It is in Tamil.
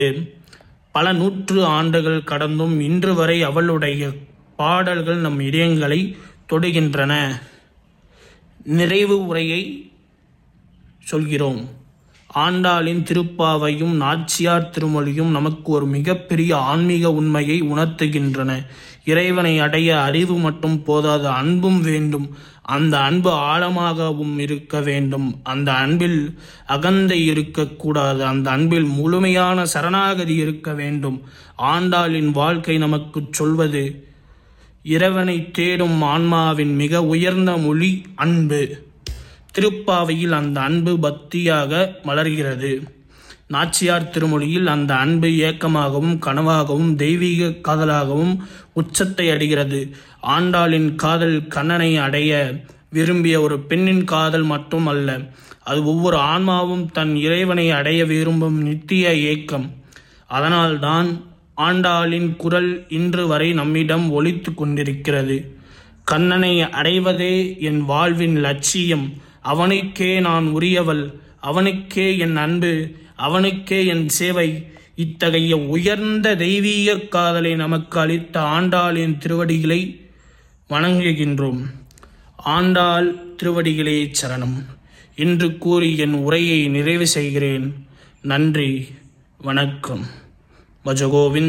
பல நூற்று ஆண்டுகள் கடந்தும் இன்று வரை அவளுடைய பாடல்கள் நம் இதயங்களை தொடுகின்றன நிறைவு உரையை சொல்கிறோம் ஆண்டாளின் திருப்பாவையும் நாச்சியார் திருமொழியும் நமக்கு ஒரு மிகப்பெரிய ஆன்மீக உண்மையை உணர்த்துகின்றன இறைவனை அடைய அறிவு மட்டும் போதாது அன்பும் வேண்டும் அந்த அன்பு ஆழமாகவும் இருக்க வேண்டும் அந்த அன்பில் அகந்தை இருக்கக்கூடாது அந்த அன்பில் முழுமையான சரணாகதி இருக்க வேண்டும் ஆண்டாளின் வாழ்க்கை நமக்கு சொல்வது இறைவனை தேடும் ஆன்மாவின் மிக உயர்ந்த மொழி அன்பு திருப்பாவையில் அந்த அன்பு பக்தியாக மலர்கிறது நாச்சியார் திருமொழியில் அந்த அன்பு ஏக்கமாகவும் கனவாகவும் தெய்வீக காதலாகவும் உச்சத்தை அடைகிறது ஆண்டாளின் காதல் கண்ணனை அடைய விரும்பிய ஒரு பெண்ணின் காதல் மட்டும் அல்ல அது ஒவ்வொரு ஆன்மாவும் தன் இறைவனை அடைய விரும்பும் நித்திய ஏக்கம் அதனால்தான் ஆண்டாளின் குரல் இன்று வரை நம்மிடம் ஒலித்து கொண்டிருக்கிறது கண்ணனை அடைவதே என் வாழ்வின் லட்சியம் அவனுக்கே நான் உரியவள் அவனுக்கே என் அன்பு அவனுக்கே என் சேவை இத்தகைய உயர்ந்த தெய்வீக காதலை நமக்கு அளித்த ஆண்டாளின் திருவடிகளை வணங்குகின்றோம் ஆண்டாள் திருவடிகளே சரணம் என்று கூறி என் உரையை நிறைவு செய்கிறேன் நன்றி வணக்கம் பஜகோவிந்த்